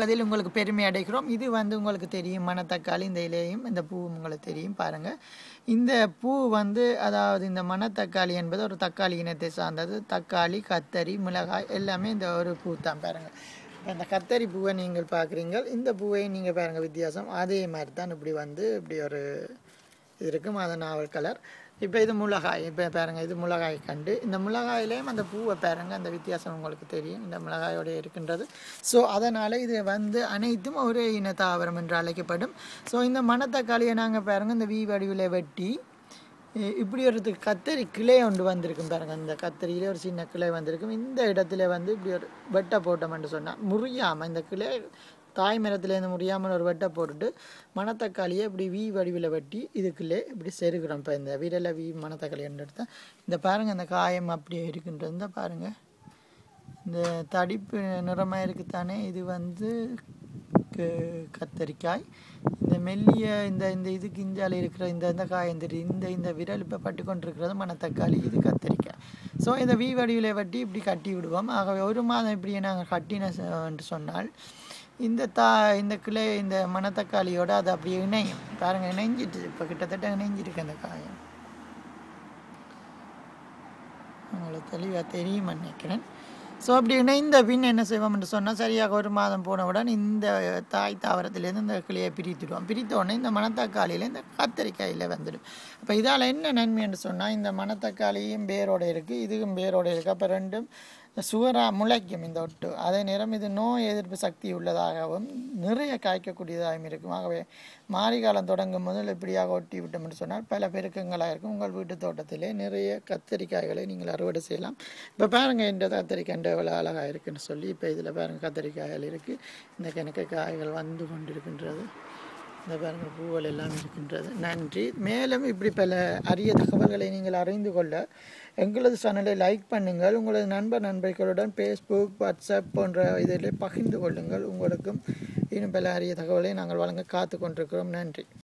சொல்வதில் உங்களுக்கு பெருமை அடைகிறோம் இது வந்து உங்களுக்கு தெரியும் மணத்தக்காளி இந்த இலையும் இந்த பூ உங்களுக்கு தெரியும் பாருங்கள் இந்த பூ வந்து அதாவது இந்த மணத்தக்காளி என்பது ஒரு தக்காளி இனத்தை சார்ந்தது தக்காளி கத்தரி மிளகாய் எல்லாமே இந்த ஒரு பூ தான் பாருங்கள் இப்ப இந்த கத்தரி பூவை நீங்கள் பார்க்குறீங்க இந்த பூவை நீங்கள் பாருங்கள் வித்தியாசம் அதே மாதிரி தான் இப்படி வந்து இப்படி ஒரு இது இருக்கும் அது நாவல் கலர் இப்போ இது மிளகாய் இப்போ பாருங்க இது மிளகாய் கண்டு இந்த மிளகாயிலையும் அந்த பூவை பாருங்க அந்த வித்தியாசம் உங்களுக்கு தெரியும் இந்த மிளகாயோட இருக்கின்றது ஸோ அதனால் இது வந்து அனைத்தும் ஒரே இன தாவரம் என்று அழைக்கப்படும் ஸோ இந்த மணத்தக்காளியை நாங்கள் பாருங்க இந்த வீ வடிவில் வெட்டி இ- இப்படி ஒரு இது கத்தரி கிளை ஒன்று வந்திருக்கும் பாருங்க இந்த கத்தரியிலே ஒரு சின்ன கிளை வந்திருக்கும் இந்த இடத்துல வந்து இப்படி ஒரு வெட்டை போட்டோம்னு சொன்னால் முறியாமல் இந்த கிளை தாய் மரத்துலேருந்து முடியாமல் ஒரு வெட்டை போட்டுட்டு மணத்தக்காளியை இப்படி வீ வடிவில் வெட்டி இதுக்குள்ளே இப்படி செருகிறோம் இப்போ இந்த விரலை வீ மணத்தக்காளி எடுத்தேன் இந்த பாருங்கள் இந்த காயம் அப்படியே இருக்கின்றது இந்த பாருங்கள் இந்த தடிப்பு நிறமாக இருக்குத்தானே இது வந்து க- கத்தரிக்காய் இந்த மெல்லிய இந்த இந்த இது கிஞ்சால இருக்கிற இந்த இந்த காயம் தெரியும் இந்த இந்த விரல் இப்போ பட்டு கொண்டிருக்கிறது மணத்தக்காளி இது கத்தரிக்காய் ஸோ இந்த வீ வடிவில் வெட்டி இப்படி கட்டி விடுவோம் ஆகவே ஒரு மாதம் இப்படியே நாங்கள் கட்டின ச- என்று சொன்னால் இந்த தா இந்த கிளை இந்த மணத்தக்காளியோட அது அப்படியே இணையும் பாருங்கள் இணைஞ்சிட்டு இப்போ கிட்டத்தட்ட இணைஞ்சிருக்கு அந்த காயம் உங்களுக்கு தெளிவாக தெரியும் நினைக்கிறேன் ஸோ அப்படி இணைந்த பின் என்ன செய்வோம் என்று சொன்னால் சரியாக ஒரு மாதம் போனவுடன் இந்த தாய் தாவரத்திலேருந்து இந்த கிளையை பிரித்துடுவோம் பிரித்த உடனே இந்த மணத்தக்காளியில் இந்த கத்தரிக்காயில் வந்துடும் அப்போ இதால் என்ன நன்மை என்று சொன்னால் இந்த மணத்தக்காளியும் வேரோடு இருக்குது இதுவும் வேரோடு இருக்குது அப்போ ரெண்டும் சுவரா முளைக்கும் இந்த ஒட்டு அதே நேரம் இது நோய் எதிர்ப்பு சக்தி உள்ளதாகவும் நிறைய காய்க்கக்கூடியதாகவும் இருக்கும் ஆகவே மாரிகாலம் தொடங்கும் முதல் இப்படியாக ஒட்டி விட்டோம் என்று சொன்னால் பல பெருக்கங்களாக இருக்கும் உங்கள் வீட்டு தோட்டத்திலே நிறைய கத்தரிக்காய்களை நீங்கள் அறுவடை செய்யலாம் இப்போ பாருங்கள் இந்த கத்தரிக்காய் எவ்வளோ அழகாக இருக்குன்னு சொல்லி இப்போ இதில் பாருங்கள் கத்தரிக்காய்கள் இருக்குது இந்த கணக்கு காய்கள் வந்து கொண்டிருக்கின்றது இந்த பாருங்கள் பூவல் எல்லாம் இருக்கின்றது நன்றி மேலும் இப்படி பல அரிய தகவல்களை நீங்கள் அறிந்து கொள்ள எங்களது சேனலை லைக் பண்ணுங்கள் உங்களது நண்பர் நண்பர்களுடன் ஃபேஸ்புக் வாட்ஸ்அப் போன்ற இதில் பகிர்ந்து கொள்ளுங்கள் உங்களுக்கும் இன்னும் பல அரிய தகவலை நாங்கள் வழங்க காத்து கொண்டிருக்கிறோம் நன்றி